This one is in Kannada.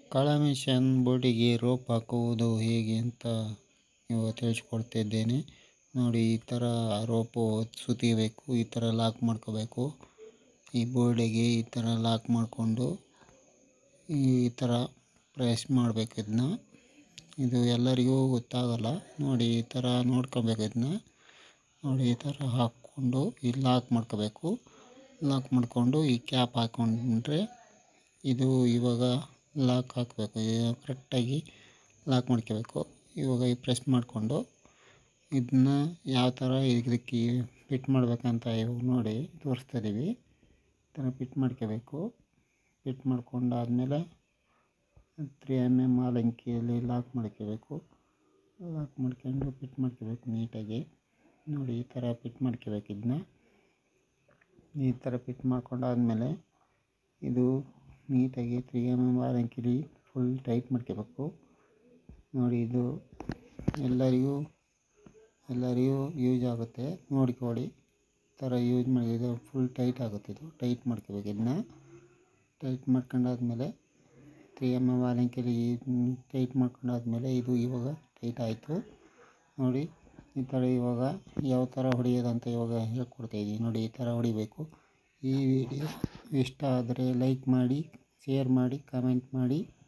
ಕಾಳಮೆಷಿನ್ ಬೋಟಿಗೆ ರೋಪ್ ಹಾಕುವುದು ಹೇಗೆ ಅಂತ ಇವಾಗ ತಿಳಿಸ್ಕೊಡ್ತಿದ್ದೇನೆ ನೋಡಿ ಈ ಥರ ರೋಪು ಸುತ್ತಿಬೇಕು ಈ ಥರ ಲಾಕ್ ಮಾಡ್ಕೋಬೇಕು ಈ ಬೋರ್ಡಿಗೆ ಈ ಥರ ಲಾಕ್ ಮಾಡಿಕೊಂಡು ಈ ಥರ ಪ್ರೆಸ್ ಮಾಡಬೇಕು ಇದನ್ನ ಇದು ಎಲ್ಲರಿಗೂ ಗೊತ್ತಾಗಲ್ಲ ನೋಡಿ ಈ ಥರ ನೋಡ್ಕೋಬೇಕು ಇದನ್ನ ನೋಡಿ ಈ ಥರ ಹಾಕ್ಕೊಂಡು ಇಲ್ಲಿ ಲಾಕ್ ಮಾಡ್ಕೋಬೇಕು ಲಾಕ್ ಮಾಡಿಕೊಂಡು ಈ ಕ್ಯಾಪ್ ಹಾಕ್ಕೊಂಡ್ರೆ ಇದು ಇವಾಗ ಲಾಕ್ ಹಾಕಬೇಕು ಕರೆಕ್ಟಾಗಿ ಲಾಕ್ ಮಾಡ್ಕೋಬೇಕು ಇವಾಗ ಈ ಪ್ರೆಸ್ ಮಾಡಿಕೊಂಡು ಇದನ್ನ ಯಾವ ಥರ ಇದಕ್ಕೆ ಫಿಟ್ ಮಾಡಬೇಕಂತ ಇವಾಗ ನೋಡಿ ತೋರಿಸ್ತಾ ಇದ್ದೀವಿ ಈ ಥರ ಫಿಟ್ ಮಾಡ್ಕೋಬೇಕು ಫಿಟ್ ಮಾಡ್ಕೊಂಡಾದ್ಮೇಲೆ ತ್ರೀ ಎಮ್ ಎಮ್ ಆಲಂಕಿಯಲ್ಲಿ ಲಾಕ್ ಮಾಡ್ಕೋಬೇಕು ಲಾಕ್ ಮಾಡ್ಕೊಂಡು ಫಿಟ್ ಮಾಡ್ಕೋಬೇಕು ನೀಟಾಗಿ ನೋಡಿ ಈ ಥರ ಫಿಟ್ ಮಾಡ್ಕೋಬೇಕು ಇದನ್ನ ಈ ಥರ ಫಿಟ್ ಮಾಡ್ಕೊಂಡಾದ್ಮೇಲೆ ಇದು ನೀಟಾಗಿ ತ್ರೀ ಎಮ್ ಎಮ್ ಆಲಂಕಿಲಿ ಫುಲ್ ಟೈಟ್ ಮಾಡ್ಕೋಬೇಕು ನೋಡಿ ಇದು ಎಲ್ಲರಿಗೂ ಎಲ್ಲರಿಗೂ ಯೂಸ್ ಆಗುತ್ತೆ ನೋಡ್ಕೊಳ್ಳಿ ಈ ಥರ ಯೂಸ್ ಮಾಡಿ ಇದು ಫುಲ್ ಟೈಟ್ ಆಗುತ್ತೆ ಇದು ಟೈಟ್ ಮಾಡ್ಕೋಬೇಕು ಇದನ್ನ ಟೈಟ್ ಮಾಡ್ಕೊಂಡಾದ್ಮೇಲೆ ತ್ರೀ ಎಮ್ ಎಮ್ ಆಲಂಕಿಲಿ ಟೈಟ್ ಮಾಡ್ಕೊಂಡಾದ್ಮೇಲೆ ಇದು ಇವಾಗ ಟೈಟ್ ಆಯಿತು ನೋಡಿ ಈ ಥರ ಇವಾಗ ಯಾವ ಥರ ಹೊಡೆಯೋದಂತ ಇವಾಗ ಹೇಳ್ಕೊಡ್ತಾಯಿದ್ದೀನಿ ನೋಡಿ ಈ ಥರ ಹೊಡಿಬೇಕು ಈ ವಿಡಿಯೋ ಇಷ್ಟ ಆದರೆ ಲೈಕ್ ಮಾಡಿ ಶೇರ್ ಮಾಡಿ ಕಮೆಂಟ್ ಮಾಡಿ